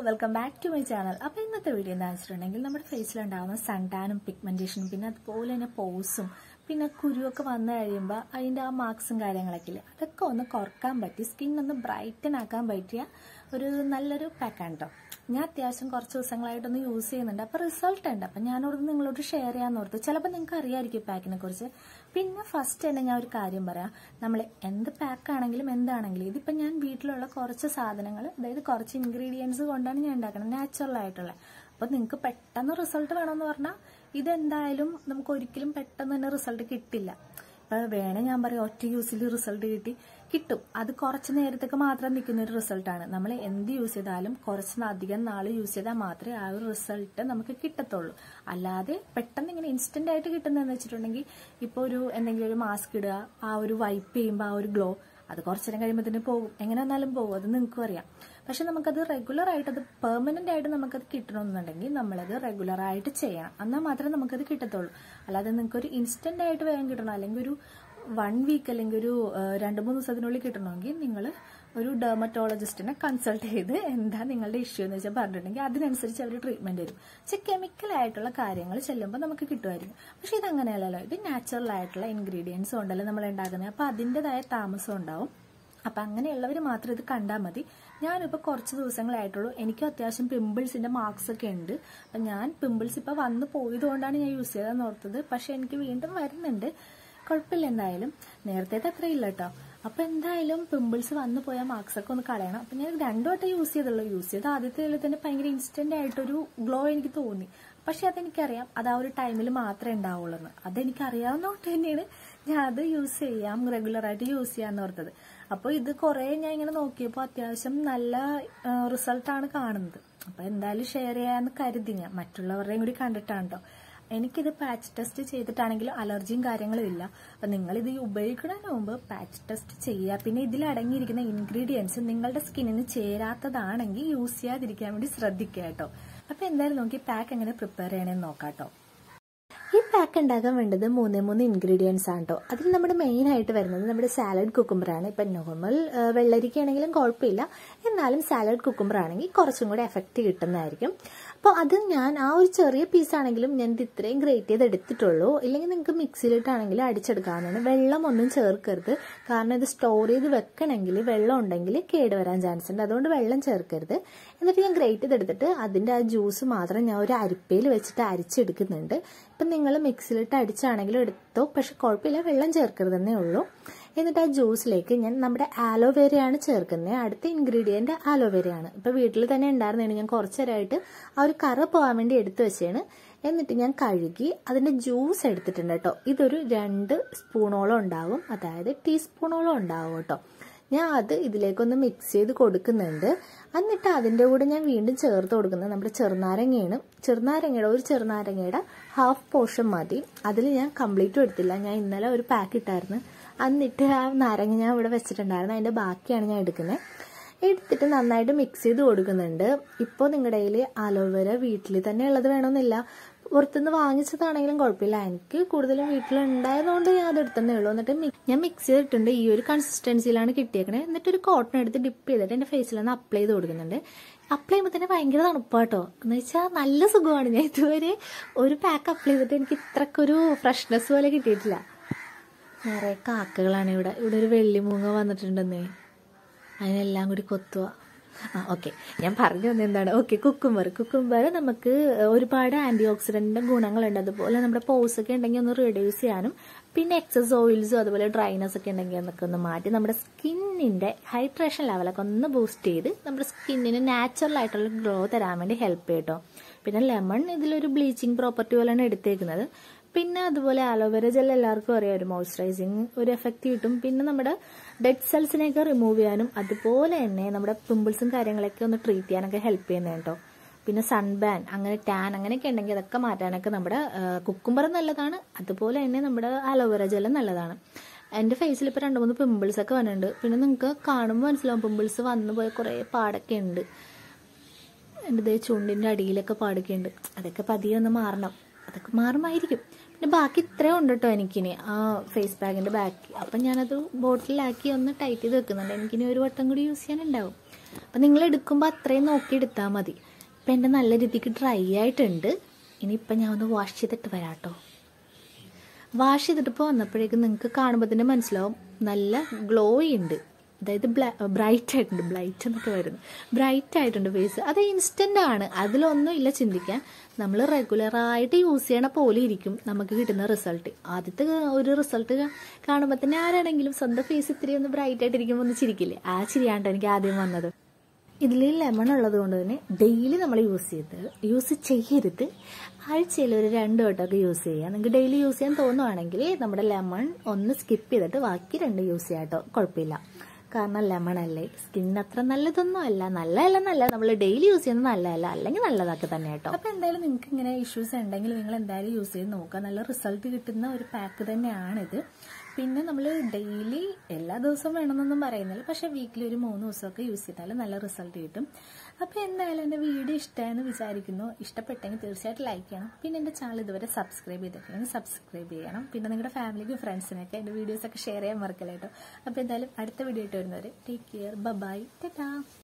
welcome back to my channel അപ്പോൾ ഇന്നത്തെ video എന്താ വെച്ചിട്ടുണ്ടെങ്കിൽ നമ്മുടെ ഫേസിലുണ്ടാകുന്ന സൺടാനും പിഗ്മെന്റേഷനും പിന്നെ അതുപോലെ തന്നെ പോസും പിന്നെ കുരുവൊക്കെ വന്നു കഴിയുമ്പോൾ അതിൻ്റെ ആ മാർക്സും കാര്യങ്ങളൊക്കെ ഇല്ലേ അതൊക്കെ ഒന്ന് കുറക്കാൻ പറ്റി സ്കിൻ ഒന്ന് ബ്രൈറ്റൻ ആക്കാൻ പറ്റിയ ഒരു നല്ലൊരു പാക്കാണ് കേട്ടോ ഞാൻ അത്യാവശ്യം കുറച്ച് ദിവസങ്ങളായിട്ടൊന്ന് യൂസ് ചെയ്യുന്നുണ്ട് അപ്പോൾ റിസൾട്ട് ഉണ്ട് അപ്പം ഞാനോട് നിങ്ങളോട് ഷെയർ ചെയ്യാൻ ഓർത്തു ചിലപ്പോൾ നിങ്ങൾക്ക് അറിയാമായിരിക്കും പാക്കിനെ കുറിച്ച് പിന്നെ ഫസ്റ്റ് തന്നെ ഞാൻ ഒരു കാര്യം പറയാം നമ്മൾ എന്ത് പാക്കാണെങ്കിലും എന്താണെങ്കിലും ഇതിപ്പോൾ ഞാൻ വീട്ടിലുള്ള കുറച്ച് സാധനങ്ങൾ അതായത് കുറച്ച് ഇൻഗ്രീഡിയൻസ് കൊണ്ടാണ് ഞാൻ ഉണ്ടാക്കുന്നത് നാച്ചുറൽ ആയിട്ടുള്ള അപ്പോൾ നിങ്ങൾക്ക് പെട്ടെന്ന് റിസൾട്ട് വേണമെന്ന് പറഞ്ഞാൽ ഇതെന്തായാലും നമുക്ക് ഒരിക്കലും പെട്ടെന്ന് തന്നെ റിസൾട്ട് കിട്ടില്ല അപ്പോൾ വേണേ ഞാൻ പറയാം ഒറ്റ യൂസിൽ റിസൾട്ട് കിട്ടി കിട്ടും അത് കുറച്ച് നേരത്തേക്ക് മാത്രം നിൽക്കുന്ന ഒരു റിസൾട്ടാണ് നമ്മൾ എന്ത് യൂസ് ചെയ്താലും കുറച്ച് അധികം നാൾ യൂസ് ചെയ്താൽ മാത്രമേ ആ ഒരു റിസൾട്ട് നമുക്ക് കിട്ടത്തുള്ളൂ അല്ലാതെ പെട്ടെന്ന് ഇങ്ങനെ ഇൻസ്റ്റന്റ് ആയിട്ട് കിട്ടുന്നതെന്ന് വെച്ചിട്ടുണ്ടെങ്കിൽ ഇപ്പോൾ ഒരു എന്തെങ്കിലും ഒരു മാസ്ക് ഇടുക ആ ഒരു വൈപ്പ് ചെയ്യുമ്പോൾ ആ ഒരു ഗ്ലോ അത് കുറച്ചു നേരം കഴിയുമ്പോൾ തന്നെ പോകും എങ്ങനെ വന്നാലും പോകും അത് നിങ്ങൾക്കും അറിയാം പക്ഷെ നമുക്കത് റെഗുലർ ആയിട്ട് അത് പെർമനന്റ് ആയിട്ട് നമുക്കത് കിട്ടണമെന്നുണ്ടെങ്കിൽ നമ്മളത് റെഗുലർ ആയിട്ട് ചെയ്യണം എന്നാൽ മാത്രമേ നമുക്കത് കിട്ടത്തുള്ളൂ അല്ലാതെ നിങ്ങൾക്ക് ഒരു ഇൻസ്റ്റന്റ് ആയിട്ട് വേഗം കിട്ടണം അല്ലെങ്കിൽ ഒരു വൺ വീക്ക് അല്ലെങ്കിൽ ഒരു രണ്ട് മൂന്ന് ദിവസത്തിനുള്ളിൽ കിട്ടണമെങ്കിൽ നിങ്ങൾ ഒരു ഡെർമറ്റോളജിസ്റ്റിനെ കൺസൾട്ട് ചെയ്ത് എന്താ നിങ്ങളുടെ ഇഷ്യൂ എന്ന് വെച്ചാൽ പറഞ്ഞിട്ടുണ്ടെങ്കിൽ അതിനനുസരിച്ച് അവർ ട്രീറ്റ്മെന്റ് തരും പക്ഷെ കെമിക്കൽ ആയിട്ടുള്ള കാര്യങ്ങൾ ചെല്ലുമ്പോൾ നമുക്ക് കിട്ടുമായിരിക്കും പക്ഷെ ഇത് അങ്ങനെയല്ലല്ലോ ഇത് നാച്ചുറൽ ആയിട്ടുള്ള ഇൻഗ്രീഡിയൻസ് ഉണ്ടല്ലോ നമ്മൾ ഉണ്ടാക്കുന്നത് അപ്പോൾ അതിൻ്റെതായ താമസം ഉണ്ടാവും അപ്പം അങ്ങനെയുള്ളവർ മാത്രം ഇത് കണ്ടാൽ മതി ഞാനിപ്പോൾ കുറച്ച് ദിവസങ്ങളായിട്ടുള്ളൂ എനിക്കും അത്യാവശ്യം പിമ്പിൾസിൻ്റെ മാർക്സ് ഒക്കെ ഉണ്ട് അപ്പം ഞാൻ പിമ്പിൾസ് ഇപ്പോൾ വന്ന് പോയതുകൊണ്ടാണ് ഞാൻ യൂസ് ചെയ്തതെന്ന് ഓർത്തത് പക്ഷെ എനിക്ക് വീണ്ടും വരുന്നുണ്ട് കുഴപ്പമില്ല എന്തായാലും നേരത്തെ അത്ര ഇല്ല കേട്ടോ അപ്പോൾ എന്തായാലും പിമ്പിൾസ് വന്നു പോയ മാർക്സ് ഒക്കെ ഒന്ന് കളയണം അപ്പം ഞാൻ രണ്ടു വട്ടം യൂസ് ചെയ്തുള്ളൂ യൂസ് ചെയ്ത് ആദ്യത്തെ തന്നെ ഭയങ്കര ഇൻസ്റ്റന്റ് ആയിട്ടൊരു ഗ്ലോ എനിക്ക് തോന്നി പക്ഷെ അതെനിക്കറിയാം അത് ആ ഒരു ടൈമിൽ മാത്രമേ ഉണ്ടാവുള്ളൂ എന്ന് അതെനിക്ക് അറിയാവുന്നതുകൊണ്ട് തന്നെയാണ് ഞാൻ അത് യൂസ് ചെയ്യാം റെഗുലറായിട്ട് യൂസ് ചെയ്യാന്ന് ഓർത്തത് അപ്പോൾ ഇത് കുറേ ഞാൻ ഇങ്ങനെ നോക്കിയപ്പോൾ അത്യാവശ്യം നല്ല റിസൾട്ടാണ് കാണുന്നത് അപ്പോൾ എന്തായാലും ഷെയർ ചെയ്യാമെന്ന് കരുതി ഞാൻ മറ്റുള്ളവരുടെയും കൂടി കണ്ടിട്ടാണ് കേട്ടോ എനിക്കിത് പാച്ച് ടെസ്റ്റ് ചെയ്തിട്ടാണെങ്കിലും അലർജിയും കാര്യങ്ങളും ഇല്ല അപ്പം നിങ്ങൾ ഇത് ഉപയോഗിക്കുന്നതിന് മുമ്പ് പാച്ച് ടെസ്റ്റ് ചെയ്യുക പിന്നെ ഇതിൽ അടങ്ങിയിരിക്കുന്ന ഇൻഗ്രീഡിയൻസ് നിങ്ങളുടെ സ്കിന്നിന് ചേരാത്തതാണെങ്കിൽ യൂസ് ചെയ്യാതിരിക്കാൻ വേണ്ടി ശ്രദ്ധിക്കുക കേട്ടോ അപ്പം എന്തായാലും നോക്കി പാക്ക് എങ്ങനെ പ്രിപ്പയർ ചെയ്യണമെന്ന് നോക്കാം കേട്ടോ ഈ പാക്ക് ഉണ്ടാക്കാൻ വേണ്ടത് മൂന്നേ മൂന്ന് ഇൻഗ്രീഡിയൻസ് ആണ് കേട്ടോ അതിൽ നമ്മുടെ മെയിൻ ആയിട്ട് വരുന്നത് നമ്മുടെ സാലഡ് കുക്കുംബറാണ് ഇപ്പം നോർമൽ വെള്ളരിക്കയാണെങ്കിലും കുഴപ്പമില്ല എന്നാലും സാലഡ് കുക്കുംബർ ആണെങ്കിൽ കുറച്ചും കൂടെ എഫക്റ്റ് കിട്ടുന്നതായിരിക്കും അപ്പോൾ അത് ഞാൻ ആ ഒരു ചെറിയ പീസാണെങ്കിലും ഞാൻ ഇത് ഇത്രയും ഗ്രേറ്റ് ചെയ്ത് എടുത്തിട്ടുള്ളൂ ഇല്ലെങ്കിൽ നിങ്ങൾക്ക് മിക്സിയിലിട്ടാണെങ്കിലും അടിച്ചെടുക്കാവുന്നതാണ് വെള്ളം ഒന്നും ചേർക്കരുത് കാരണം ഇത് സ്റ്റോർ ചെയ്ത് വെക്കണമെങ്കിൽ വെള്ളം ഉണ്ടെങ്കിൽ കേടുവരാൻ ചാൻസ് ഉണ്ട് അതുകൊണ്ട് വെള്ളം ചേർക്കരുത് എന്നിട്ട് ഞാൻ ഗ്രേറ്റ് ചെയ്തെടുത്തിട്ട് അതിൻ്റെ ആ ജ്യൂസ് മാത്രം ഞാൻ ഒരു അരിപ്പയിൽ വെച്ചിട്ട് അരിച്ചെടുക്കുന്നുണ്ട് ഇപ്പം നിങ്ങൾ മിക്സിയിലിട്ട് അടിച്ചാണെങ്കിലും എടുത്തോ പക്ഷെ കുഴപ്പമില്ല വെള്ളം ചേർക്കരുതെന്നേ ഉള്ളൂ എന്നിട്ട് ആ ജ്യൂസിലേക്ക് ഞാൻ നമ്മുടെ ആലോവേരയാണ് ചേർക്കുന്നത് അടുത്ത ഇൻഗ്രീഡിയൻറ്റ് ആലോവേരയാണ് ഇപ്പോൾ വീട്ടിൽ തന്നെ ഉണ്ടായിരുന്നതാണ് ഞാൻ കുറച്ച് നേരമായിട്ട് ആ ഒരു കറ പോകാൻ വേണ്ടി എടുത്തു വെച്ചാണ് എന്നിട്ട് ഞാൻ കഴുകി അതിൻ്റെ ജ്യൂസ് എടുത്തിട്ടുണ്ട് കേട്ടോ ഇതൊരു രണ്ട് സ്പൂണോളം ഉണ്ടാവും അതായത് ടീസ്പൂണോളം ഉണ്ടാവും കേട്ടോ ഞാൻ അത് ഇതിലേക്കൊന്ന് മിക്സ് ചെയ്ത് കൊടുക്കുന്നുണ്ട് എന്നിട്ട് അതിൻ്റെ കൂടെ ഞാൻ വീണ്ടും ചേർത്ത് കൊടുക്കുന്നത് നമ്മുടെ ചെറുനാരങ്ങയാണ് ചെറുനാരങ്ങയുടെ ഒരു ചെറുനാരങ്ങയുടെ ഹാഫ് പോർഷൻ മതി അതിൽ ഞാൻ കംപ്ലീറ്റും എടുത്തില്ല ഞാൻ ഇന്നലെ ഒരു പാക്ക് ഇട്ടായിരുന്നു എന്നിട്ട് ആ നാരങ്ങ ഞാൻ ഇവിടെ വെച്ചിട്ടുണ്ടായിരുന്നു അതിൻ്റെ ബാക്കിയാണ് ഞാൻ എടുക്കുന്നത് എടുത്തിട്ട് നന്നായിട്ട് മിക്സ് ചെയ്ത് കൊടുക്കുന്നുണ്ട് ഇപ്പോൾ നിങ്ങളുടെ കയ്യിൽ അലോവേര വീട്ടിൽ തന്നെ ഉള്ളത് വേണമെന്നില്ല പുറത്തുനിന്ന് വാങ്ങിച്ചതാണെങ്കിലും കുഴപ്പമില്ല എനിക്ക് കൂടുതലും വീട്ടിലുണ്ടായതുകൊണ്ട് ഞാൻ അത് എടുത്തതേ ഉള്ളൂ എന്നിട്ട് ഞാൻ മിക്സ് ചെയ്തിട്ടുണ്ട് ഈ ഒരു കൺസിസ്റ്റൻസിയിലാണ് കിട്ടിയേക്കണേ എന്നിട്ട് ഒരു കോട്ടൺ എടുത്ത് ഡിപ്പ് ചെയ്തിട്ട് എൻ്റെ ഫേസിലൊന്ന് അപ്ലൈ ചെയ്ത് കൊടുക്കുന്നുണ്ട് അപ്ലൈ ചെയ്യുമ്പോൾ തന്നെ ഭയങ്കര തണുപ്പാട്ടോ എന്ന് വെച്ചാൽ നല്ല സുഖമാണ് ഞാൻ ഇതുവരെ ഒരു പാക്ക് അപ്ലൈ ചെയ്തിട്ട് എനിക്ക് ഇത്രക്കൊരു ഫ്രഷ്നെസ് പോലെ കിട്ടിയിട്ടില്ല നിറയെ കാക്കകളാണ് ഇവിടെ ഇവിടെ ഒരു വെള്ളിമൂങ്ങ വന്നിട്ടുണ്ടെന്നേ അതിനെല്ലാം കൂടി കൊത്തുക ആ ഓക്കെ ഞാൻ പറഞ്ഞു വന്നത് എന്താണ് ഓക്കെ കുക്കുംബർ കുക്കുംബർ നമുക്ക് ഒരുപാട് ആൻറ്റി ഓക്സിഡൻറ്റിൻ്റെ ഗുണങ്ങളുണ്ട് അതുപോലെ നമ്മുടെ പോസ് ഒക്കെ ഉണ്ടെങ്കിൽ ഒന്ന് റിഡ്യൂസ് ചെയ്യാനും പിന്നെ എക്സസ് ഓയിൽസും അതുപോലെ ഡ്രൈനസ് ഒക്കെ ഉണ്ടെങ്കിൽ അതൊക്കെ ഒന്ന് മാറ്റി നമ്മുടെ സ്കിന്നിൻ്റെ ഹൈഡ്രേഷൻ ലെവലൊക്കെ ഒന്ന് ബൂസ്റ്റ് ചെയ്ത് നമ്മുടെ സ്കിന്നിന് നാച്ചുറൽ ആയിട്ടുള്ള ഗ്ലോ തരാൻ വേണ്ടി ഹെൽപ്പ് ചെയ്യട്ടോ പിന്നെ ലെമൺ ഇതിലൊരു ബ്ലീച്ചിങ് പ്രോപ്പർട്ടി പോലെയാണ് എടുത്തേക്കുന്നത് പിന്നെ അതുപോലെ അലോവേര ജെൽ എല്ലാവർക്കും അറിയാം ഒരു മോയ്സ്ചറൈസിങ് ഒരു എഫക്റ്റ് കിട്ടും പിന്നെ നമ്മുടെ ഡെഡ് സെൽസിനെയൊക്കെ റിമൂവ് ചെയ്യാനും അതുപോലെ തന്നെ നമ്മുടെ പിമ്പിൾസും കാര്യങ്ങളൊക്കെ ഒന്ന് ട്രീറ്റ് ചെയ്യാനൊക്കെ ഹെൽപ്പ് ചെയ്യുന്നത് കേട്ടോ പിന്നെ സൺബാൻ അങ്ങനെ ടാൻ അങ്ങനെയൊക്കെ ഉണ്ടെങ്കിൽ അതൊക്കെ മാറ്റാനൊക്കെ നമ്മുടെ കുക്കുംബർ നല്ലതാണ് അതുപോലെ തന്നെ നമ്മുടെ അലോവേര ജെല്ലും നല്ലതാണ് എൻ്റെ ഫേസിൽ ഇപ്പോൾ രണ്ട് മൂന്ന് പിമ്പിൾസ് ഒക്കെ വന്നിട്ടുണ്ട് പിന്നെ നിങ്ങൾക്ക് കാണുമ്പോൾ മനസ്സിലാവും പിമ്പിൾസ് വന്നു പോയ കുറേ പാടൊക്കെ ഉണ്ട് എൻ്റെ ദേ ചുണ്ടിൻ്റെ അടിയിലൊക്കെ പാടൊക്കെ ഉണ്ട് അതൊക്കെ പതിയെ ഒന്ന് മാറണം അതൊക്കെ മാറുമായിരിക്കും പിന്നെ ബാക്കി ഇത്രയും ഉണ്ട് കേട്ടോ എനിക്കിനി ആ ഫേസ് പാക്കിൻ്റെ ബാക്കി അപ്പം ഞാനത് ബോട്ടിലാക്കി ഒന്ന് ടൈറ്റ് ചെയ്ത് വെക്കുന്നുണ്ട് എനിക്കിനി ഒരു വട്ടം കൂടി യൂസ് ചെയ്യാനുണ്ടാവും അപ്പം നിങ്ങൾ എടുക്കുമ്പോൾ അത്രയും നോക്കി എടുത്താൽ മതി ഇപ്പം എൻ്റെ നല്ല രീതിക്ക് ഡ്രൈ ആയിട്ടുണ്ട് ഇനിയിപ്പം ഞാൻ ഒന്ന് വാഷ് ചെയ്തിട്ട് വരാം കേട്ടോ വാഷ് ചെയ്തിട്ട് ഇപ്പോൾ വന്നപ്പോഴേക്കും നിങ്ങൾക്ക് കാണുമ്പോൾ തന്നെ മനസ്സിലാവും നല്ല ഗ്ലോ ഉണ്ട് അതായത് ബ്രൈറ്റ് ആയിട്ടുണ്ട് ബ്ലൈറ്റ് എന്നൊക്കെ വരുന്നത് ബ്രൈറ്റ് ആയിട്ടുണ്ട് ഫേസ് അത് ഇൻസ്റ്റൻ്റ് ആണ് അതിലൊന്നും ഇല്ല ചിന്തിക്കാൻ നമ്മൾ റെഗുലറായിട്ട് യൂസ് ചെയ്യണ പോലെ ഇരിക്കും നമുക്ക് കിട്ടുന്ന റിസൾട്ട് ആദ്യത്തെ ഒരു റിസൾട്ട് കാണുമ്പോൾ തന്നെ ആരാണെങ്കിലും സ്വന്തം ഫേസ് ഇത്തിരി ഒന്ന് ബ്രൈറ്റ് ആയിട്ടിരിക്കുമ്പോൾ ഒന്ന് ചിരിക്കില്ലേ ആ ചിരിയാണ്ട് എനിക്ക് ആദ്യം വന്നത് ഇതിൽ ലെമൺ ഉള്ളത് കൊണ്ട് തന്നെ ഡെയിലി നമ്മൾ യൂസ് ചെയ്ത് യൂസ് ചെയ്യരുത് ആഴ്ചയിൽ ഒരു രണ്ട് വട്ടമൊക്കെ യൂസ് ചെയ്യുക നിങ്ങൾക്ക് ഡെയിലി യൂസ് ചെയ്യാൻ തോന്നുവാണെങ്കിൽ നമ്മുടെ ലെമൺ ഒന്ന് സ്കിപ്പ് ചെയ്തിട്ട് ബാക്കി രണ്ട് യൂസ് ചെയ്യാം കേട്ടോ കുഴപ്പമില്ല കാരണം ലെമൺ അല്ലേ സ്കിന്നിന് അത്ര നല്ലതൊന്നും അല്ല നല്ലതല്ല നല്ല നമ്മൾ ഡെയിലി യൂസ് ചെയ്യുന്നത് നല്ലതല്ല അല്ലെങ്കിൽ നല്ലതൊക്കെ തന്നെ കേട്ടോ അപ്പൊ എന്തായാലും നിങ്ങൾക്ക് ഇങ്ങനെ ഇഷ്യൂസ് ഉണ്ടെങ്കിൽ നിങ്ങൾ എന്തായാലും യൂസ് ചെയ്ത് നോക്കുക നല്ല റിസൾട്ട് കിട്ടുന്ന ഒരു പാക്ക് തന്നെയാണിത് പിന്നെ നമ്മൾ ഡെയിലി എല്ലാ ദിവസവും വേണമെന്നൊന്നും പറയുന്നില്ല പക്ഷെ വീക്കിലി ഒരു മൂന്ന് ദിവസമൊക്കെ യൂസ് ചെയ്താൽ നല്ല റിസൾട്ട് കിട്ടും അപ്പോൾ എന്തായാലും എൻ്റെ വീഡിയോ ഇഷ്ടമായെന്ന് വിചാരിക്കുന്നു ഇഷ്ടപ്പെട്ടെങ്കിൽ തീർച്ചയായിട്ടും ലൈക്ക് ചെയ്യണം പിന്നെ എൻ്റെ ചാനൽ ഇതുവരെ സബ്സ്ക്രൈബ് ചെയ്തിട്ടില്ലെങ്കിൽ സബ്സ്ക്രൈബ് ചെയ്യണം പിന്നെ നിങ്ങളുടെ ഫാമിലിക്കും ഫ്രണ്ട്സിനൊക്കെ എൻ്റെ വീഡിയോസൊക്കെ ഷെയർ ചെയ്യാൻ മറക്കല്ല കേട്ടോ അപ്പോൾ എന്തായാലും അടുത്ത വീഡിയോ ആയിട്ട് വരുന്നവരെ ടേക്ക് കെയർ ബൈ ടാ